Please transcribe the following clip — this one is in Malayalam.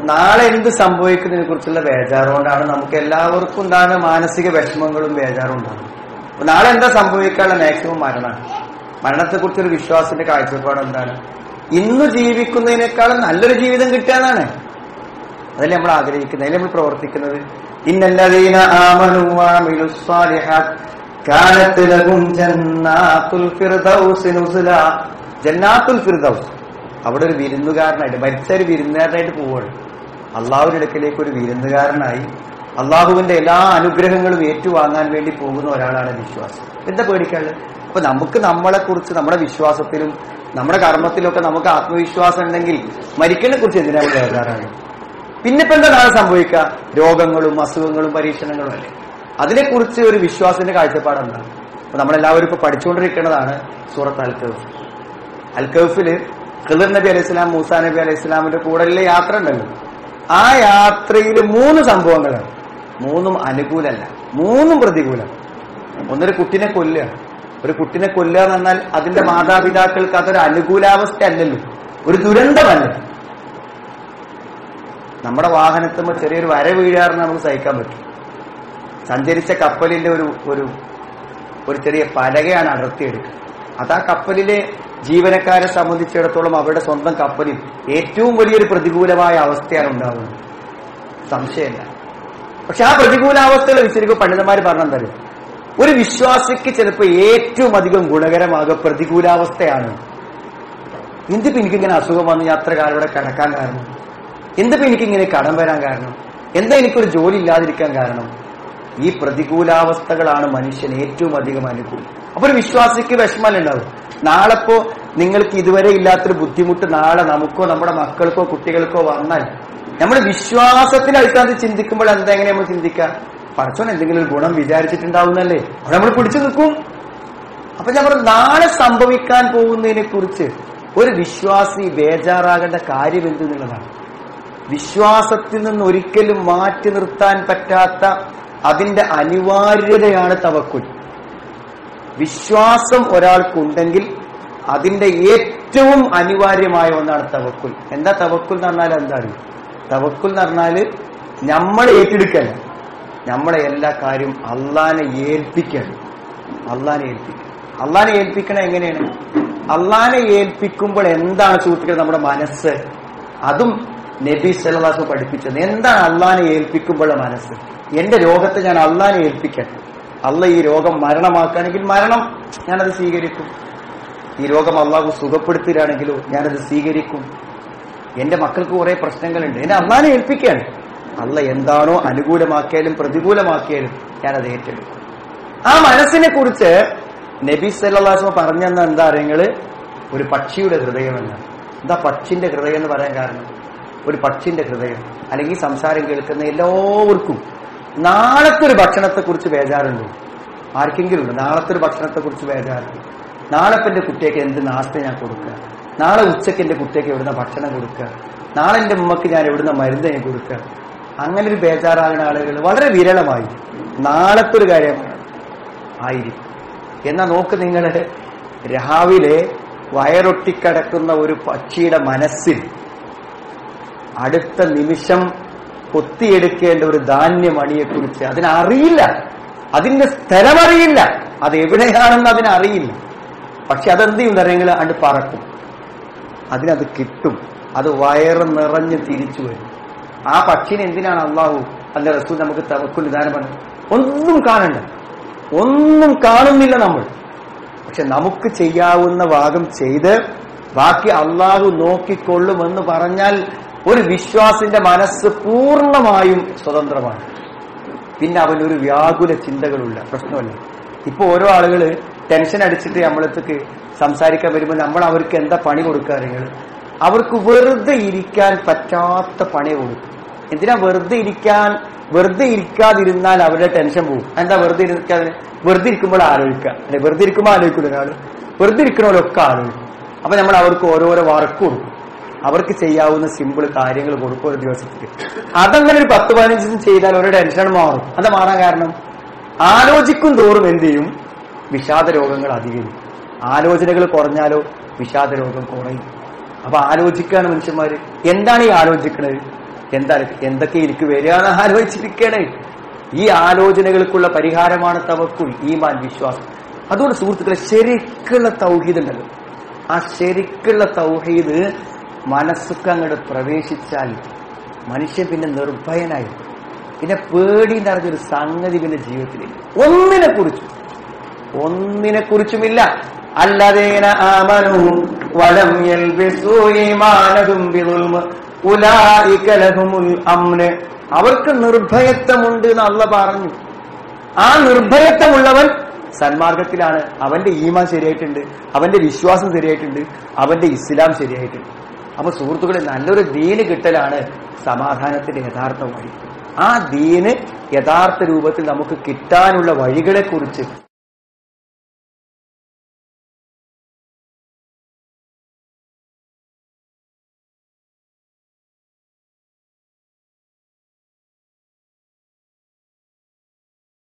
നാളെ എന്ത് സംഭവിക്കുന്നതിനെ കുറിച്ചുള്ള ബേജാറുകൊണ്ടാണ് നമുക്ക് എല്ലാവർക്കും ഉണ്ടാകുന്ന മാനസിക വിഷമങ്ങളും ബേജാറും ഉണ്ടാകും അപ്പൊ നാളെ എന്താ സംഭവിക്കാനുള്ള മാക്സിമം മരണമാണ് മരണത്തെ കുറിച്ചൊരു വിശ്വാസത്തിന്റെ കാഴ്ചപ്പാട് എന്താണ് ഇന്ന് ജീവിക്കുന്നതിനേക്കാളും നല്ലൊരു ജീവിതം കിട്ടുക എന്നാണ് അതല്ലേ നമ്മൾ ആഗ്രഹിക്കുന്നത് അതിൽ നമ്മൾ പ്രവർത്തിക്കുന്നത് ഇന്നല്ലതീന ആമനു വഅമിലു സ്സാലിഹാത്ത് കാനത്ത് ലഹും ജന്നാത്തുൽ ഫിർദൗസ് നുസുല ജന്നാത്തുൽ ഫിർദൗസ് അവിടെ ഒരു വിരുന്നുകാരനായിട്ട് മരിച്ച ഒരു വിരുന്നുകാരനായിട്ട് പോവുകയാണ് അള്ളാഹുവിന്റെ അടുക്കലേക്ക് ഒരു വിരുന്നുകാരനായി അള്ളാഹുവിന്റെ എല്ലാ അനുഗ്രഹങ്ങളും ഏറ്റുവാങ്ങാൻ വേണ്ടി പോകുന്ന ഒരാളാണ് വിശ്വാസം എന്താ പേടിക്കാനുള്ളത് അപ്പൊ നമുക്ക് നമ്മളെ കുറിച്ച് നമ്മുടെ വിശ്വാസത്തിലും നമ്മുടെ കർമ്മത്തിലൊക്കെ നമുക്ക് ആത്മവിശ്വാസം ഉണ്ടെങ്കിൽ മരിക്കലിനെ കുറിച്ച് എന്തിനാണ് ബേജാറാണ് പിന്നെ ഇപ്പൊ എന്താ നാളെ സംഭവിക്കുക രോഗങ്ങളും അസുഖങ്ങളും പരീക്ഷണങ്ങളും അല്ലേ അതിനെക്കുറിച്ച് ഒരു വിശ്വാസത്തിന്റെ കാഴ്ചപ്പാട് എന്താണ് അപ്പൊ നമ്മളെല്ലാവരും ഇപ്പൊ പഠിച്ചുകൊണ്ടിരിക്കുന്നതാണ് സൂറത്ത് അൽക്കഫ് അൽക്കഫില് ഖിദർ നബി അലൈഹി സ്വലാം മൂസാ നബി അലൈഹി സ്വലാമിന്റെ കൂടെയുള്ള യാത്ര ഉണ്ടല്ലോ ആ യാത്രയിൽ മൂന്ന് സംഭവങ്ങളാണ് മൂന്നും അനുകൂലല്ല മൂന്നും പ്രതികൂലം ഒന്നൊരു കുട്ടിനെ കൊല്ലുക ഒരു കുട്ടിനെ കൊല്ലുക എന്ന് പറഞ്ഞാൽ അതിന്റെ മാതാപിതാക്കൾക്ക് അതൊരു അനുകൂലാവസ്ഥ അല്ലല്ലോ ഒരു ദുരന്തമല്ല നമ്മുടെ വാഹനത്തുമ്പോ ചെറിയൊരു വര വീഴാറിന് നമുക്ക് സഹിക്കാൻ പറ്റും സഞ്ചരിച്ച കപ്പലിന്റെ ഒരു ഒരു ഒരു ചെറിയ പലകയാണ് അടർത്തിയെടുക്കുക അത് ആ കപ്പലിലെ ജീവനക്കാരെ സംബന്ധിച്ചിടത്തോളം അവരുടെ സ്വന്തം കപ്പലിൽ ഏറ്റവും വലിയൊരു പ്രതികൂലമായ അവസ്ഥയാണ് ഉണ്ടാകുന്നത് സംശയമില്ല പക്ഷെ ആ പ്രതികൂലാവസ്ഥകൾ വിശരിക്കും പണ്ഡിതന്മാർ പറഞ്ഞെന്തറിയും ഒരു വിശ്വാസിക്ക് ചിലപ്പോൾ ഏറ്റവും അധികം ഗുണകരമാകുക പ്രതികൂലാവസ്ഥയാണ് എന്തിപ്പോ എനിക്കിങ്ങനെ അസുഖം വന്ന് ഞാൻ അത്ര കാലം ഇവിടെ കിടക്കാൻ കാരണം എന്തിപ്പോ എനിക്കിങ്ങനെ കടം വരാൻ കാരണം എന്താ എനിക്കൊരു ജോലി ഇല്ലാതിരിക്കാൻ കാരണം ഈ പ്രതികൂലാവസ്ഥകളാണ് മനുഷ്യന് ഏറ്റവും അധികം അനുകൂലം അപ്പൊ ഒരു വിശ്വാസിക്ക് വിഷമല്ല ഉണ്ടാവും നാളെ ഇപ്പോ നിങ്ങൾക്ക് ഇതുവരെ ഇല്ലാത്തൊരു ബുദ്ധിമുട്ട് നാളെ നമുക്കോ നമ്മുടെ മക്കൾക്കോ കുട്ടികൾക്കോ വന്നാൽ നമ്മൾ വിശ്വാസത്തിന്റെ അടിസ്ഥാനത്തിൽ ചിന്തിക്കുമ്പോൾ എന്താ എങ്ങനെ നമ്മൾ ചിന്തിക്കുക പടച്ചോൻ എന്തെങ്കിലും ഒരു ഗുണം വിചാരിച്ചിട്ടുണ്ടാവുന്നല്ലേ അവിടെ നമ്മൾ പിടിച്ചു നിൽക്കും അപ്പൊ ഞാൻ പറഞ്ഞു നാളെ സംഭവിക്കാൻ പോകുന്നതിനെ കുറിച്ച് ഒരു വിശ്വാസി ബേജാറാകേണ്ട കാര്യം എന്തെന്നുള്ളതാണ് വിശ്വാസത്തിൽ നിന്ന് ഒരിക്കലും മാറ്റി നിർത്താൻ പറ്റാത്ത അതിന്റെ അനിവാര്യതയാണ് തവക്കുൽ വിശ്വാസം ഒരാൾക്കുണ്ടെങ്കിൽ അതിന്റെ ഏറ്റവും അനിവാര്യമായ ഒന്നാണ് തവക്കുൽ എന്താ തവക്കുൽ എന്ന് പറഞ്ഞാൽ എന്താണ് തവക്കുൽ എന്ന് പറഞ്ഞാല് നമ്മൾ ഏറ്റെടുക്കല്ല നമ്മളെ എല്ലാ കാര്യം അള്ളാനെ ഏൽപ്പിക്കണം അള്ളാനെ ഏൽപ്പിക്കണം അള്ളാനെ ഏൽപ്പിക്കണ എങ്ങനെയാണ് അള്ളാനെ ഏൽപ്പിക്കുമ്പോൾ എന്താണ് സുഹൃത്തുക്കൾ നമ്മുടെ മനസ്സ് അതും നബി സല്ലാസ് പഠിപ്പിച്ചത് എന്താണ് അള്ളാനെ ഏൽപ്പിക്കുമ്പോഴുള്ള മനസ്സ് എന്റെ രോഗത്തെ ഞാൻ അള്ളാനെ ഏൽപ്പിക്കട്ടെ അള്ള ഈ രോഗം മരണമാക്കുകയാണെങ്കിൽ മരണം ഞാനത് സ്വീകരിക്കും ഈ രോഗം അള്ളാഹു സുഖപ്പെടുത്തുകയാണെങ്കിലോ ഞാനത് സ്വീകരിക്കും എന്റെ മക്കൾക്ക് കുറെ പ്രശ്നങ്ങളുണ്ട് എന്നെ അള്ളാനെ ഏൽപ്പിക്കുകയാണ് അള്ള എന്താണോ അനുകൂലമാക്കിയാലും പ്രതികൂലമാക്കിയാലും ഞാനത് ഏറ്റെടുക്കും ആ മനസ്സിനെ കുറിച്ച് നബി സല്ലാസ്മ പറഞ്ഞെന്ന എന്താ അറിയങ്ങള് ഒരു പക്ഷിയുടെ ഹൃദയം എന്നാണ് എന്താ പക്ഷിന്റെ ഹൃദയം എന്ന് പറയാൻ കാരണം ഒരു പക്ഷിന്റെ ഹൃദയം അല്ലെങ്കിൽ സംസാരം കേൾക്കുന്ന എല്ലാവർക്കും നാളത്തെ ഒരു ഭക്ഷണത്തെ കുറിച്ച് ബേജാറുണ്ടോ ആർക്കെങ്കിലും ഉണ്ട് നാളത്തെ ഒരു ഭക്ഷണത്തെ കുറിച്ച് ബേജാറുണ്ട് നാളെ ഇപ്പൊ എന്റെ കുട്ടിയൊക്കെ എന്ത് നാസ്ത ഞാൻ കൊടുക്കുക നാളെ ഉച്ചയ്ക്ക് എന്റെ കുട്ടിയൊക്കെ എവിടുന്ന ഭക്ഷണം കൊടുക്കുക നാളെ എന്റെ ഉമ്മക്ക് ഞാൻ എവിടുന്ന മരുന്ന് ഞാൻ കൊടുക്കുക അങ്ങനെ ഒരു ബേജാറാകുന്ന ആളുകൾ വളരെ വിരളമായി നാളത്തെ ഒരു കാര്യമാണ് ആയിരിക്കും എന്നാ നോക്ക് നിങ്ങൾ രാവിലെ വയറൊട്ടിക്കിടക്കുന്ന ഒരു പക്ഷിയുടെ മനസ്സിൽ അടുത്ത നിമിഷം കൊത്തിയെടുക്കേണ്ട ഒരു ധാന്യമണിയെക്കുറിച്ച് അതിനറിയില്ല അതിന്റെ സ്ഥലമറിയില്ല അത് എവിടെയാണെന്ന് അതിനറിയില്ല പക്ഷെ അതെന്ത് ചെയ്യും തരങ്ങൾ അണ്ട് പറക്കും അതിനത് കിട്ടും അത് വയറ് നിറഞ്ഞ് തിരിച്ചു വരും ആ പക്ഷിനെ എന്തിനാണ് അള്ളാഹു അതിന്റെ റസൂൽ നമുക്ക് തവക്കുൽ നിദാനം പറഞ്ഞു ഒന്നും കാണണ്ട ഒന്നും കാണുന്നില്ല നമ്മൾ പക്ഷെ നമുക്ക് ചെയ്യാവുന്ന ഭാഗം ചെയ്ത് ബാക്കി അള്ളാഹു നോക്കിക്കൊള്ളുമെന്ന് പറഞ്ഞാൽ ഒരു വിശ്വാസിന്റെ മനസ്സ് പൂർണ്ണമായും സ്വതന്ത്രമാണ് പിന്നെ അവനൊരു വ്യാകുല ചിന്തകളുള്ള പ്രശ്നമല്ല ഇപ്പൊ ഓരോ ആളുകള് ടെൻഷൻ അടിച്ചിട്ട് നമ്മളെത്തേക്ക് സംസാരിക്കാൻ വരുമ്പോൾ നമ്മൾ അവർക്ക് എന്താ പണി കൊടുക്കുക നിങ്ങൾ അവർക്ക് വെറുതെ ഇരിക്കാൻ പറ്റാത്ത പണി കൊടുക്കും എന്തിനാ വെറുതെ ഇരിക്കാൻ വെറുതെ ഇരിക്കാതിരുന്നാൽ അവരുടെ ടെൻഷൻ പോകും എന്താ വെറുതെ ഇരിക്കാതെ വെറുതെ ഇരിക്കുമ്പോൾ ആലോചിക്കുക അല്ലെ വെറുതെ ഇരിക്കുമ്പോൾ ആലോചിക്കില്ല ഒരാള് വെറുതെ ഇരിക്കണവരൊക്കെ ആലോചിക്കും അപ്പൊ നമ്മൾ അവർക്ക് ഓരോരോ വർക്ക് കൊടുക്കും അവർക്ക് ചെയ്യാവുന്ന സിമ്പിൾ കാര്യങ്ങൾ കൊടുക്കും ഒരു ദിവസത്തേക്ക് അതങ്ങനെ ഒരു പത്ത് പതിനഞ്ച് ദിവസം ചെയ്താൽ ഒരു ടെൻഷൻ മാറും എന്താ മാറാൻ കാരണം ആലോചിക്കും തോറും എന്ത് ചെയ്യും വിഷാദ രോഗങ്ങൾ അധികരിക്കും ആലോചനകൾ കുറഞ്ഞാലോ വിഷാദ രോഗം കുറയും അപ്പൊ ആലോചിക്കുകയാണ് മനുഷ്യന്മാര് എന്താണ് ഈ ആലോചിക്കുന്നത് എന്താണ് എന്തൊക്കെ എനിക്ക് വരികയെന്ന് ആലോചിച്ചിരിക്കണേ ഈ ആലോചനകൾക്കുള്ള പരിഹാരമാണ് തവക്കുൽ ഈമാൻ വിശ്വാസം അതുകൊണ്ട് സുഹൃത്തുക്കളെ ശരിക്കുള്ള തൗഹീദ് ഉണ്ടല്ലോ ആ ശരിക്കുള്ള തൗഹീദ് മനസ്സൊക്കെ അങ്ങോട്ട് പ്രവേശിച്ചാൽ മനുഷ്യൻ പിന്നെ നിർഭയനായി പിന്നെ പേടി നിറഞ്ഞൊരു സംഗതി പിന്നെ ജീവിതത്തിലില്ല ഒന്നിനെ കുറിച്ചും ഒന്നിനെ കുറിച്ചുമില്ല അല്ലതേന ആമനു വലം യൽബിസു ഈമാനഹും ബിദുൽമ ഉലൈക ലഹുമുൽ അംന് അവർക്ക് നിർഭയത്വമുണ്ട് എന്ന് അള്ള പറഞ്ഞു ആ നിർഭയത്വമുള്ളവൻ സന്മാർഗത്തിലാണ് അവന്റെ ഈമാൻ ശരിയായിട്ടുണ്ട് അവന്റെ വിശ്വാസം ശരിയായിട്ടുണ്ട് അവന്റെ ഇസ്ലാം ശരിയായിട്ടുണ്ട് അപ്പൊ സുഹൃത്തുക്കളെ നല്ലൊരു ദീന് കിട്ടലാണ് സമാധാനത്തിന്റെ യഥാർത്ഥ വഴി ആ ദീന് യഥാർത്ഥ രൂപത്തിൽ നമുക്ക് കിട്ടാനുള്ള വഴികളെ കുറിച്ച്